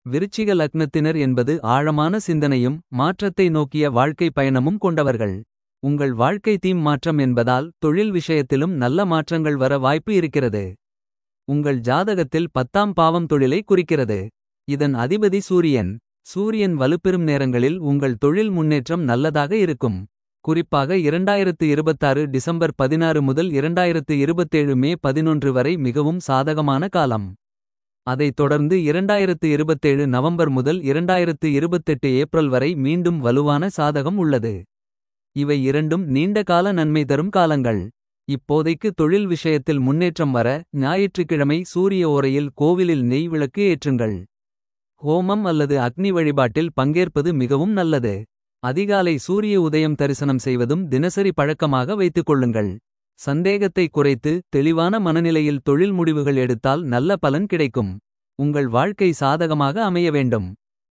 விருச்சிக லக்னத்தினர் என்பது ஆழமான சிந்தனையும் மாற்றத்தை நோக்கிய வாழ்க்கை பயணமும் கொண்டவர்கள். உங்கள் வாழ்க்கை தீம் மாற்றம் என்பதால் தொழில் விஷயத்திலும் நல்ல மாற்றங்கள் வர வாய்ப்பு இருக்கிறது. உங்கள் ஜாதகத்தில் பத்தாம் பாவம் தொழிலை குறிக்கிறது. இதன் அதிபதி சூரியன். சூரியன் வலுப்பெறும் நேரங்களில் உங்கள் தொழில் முன்னேற்றம் நல்லதாக இருக்கும். குறிப்பாக 2026 டிசம்பர் 16 முதல் 2027 மே 11 வரை மிகவும் சாதகமான காலம். அதைத் தொடர்ந்து 2027 நவம்பர் முதல் 2028 ஏப்ரல் வரை மீண்டும் வலுவான சாதகம் உள்ளது. இவை இரண்டும் நீண்ட கால நன்மை தரும் காலங்கள். இப்போதைக்கு தொழில் விஷயத்தில் முன்னேற்றம் வர ஞாயிற்றுக்கிழமை சூரிய ஓரையில் கோவிலில் நெய் விளக்கு ஏற்றுங்கள். ஹோமம் அல்லது அக்னி வழிபாட்டில் பங்கேற்பது மிகவும் நல்லது. அதிகாலை சூரிய உதயம் தரிசனம் செய்வதும் தினசரி பழக்கமாக வைத்துக் கொள்ளுங்கள். சந்தேகத்தை குறைத்து தெளிவான மனநிலையில் தொழில் முடிவுகள் எடுத்தால் நல்ல பலன் கிடைக்கும். உங்கள் வாழ்க்கை சாதகமாக அமைய வேண்டும்.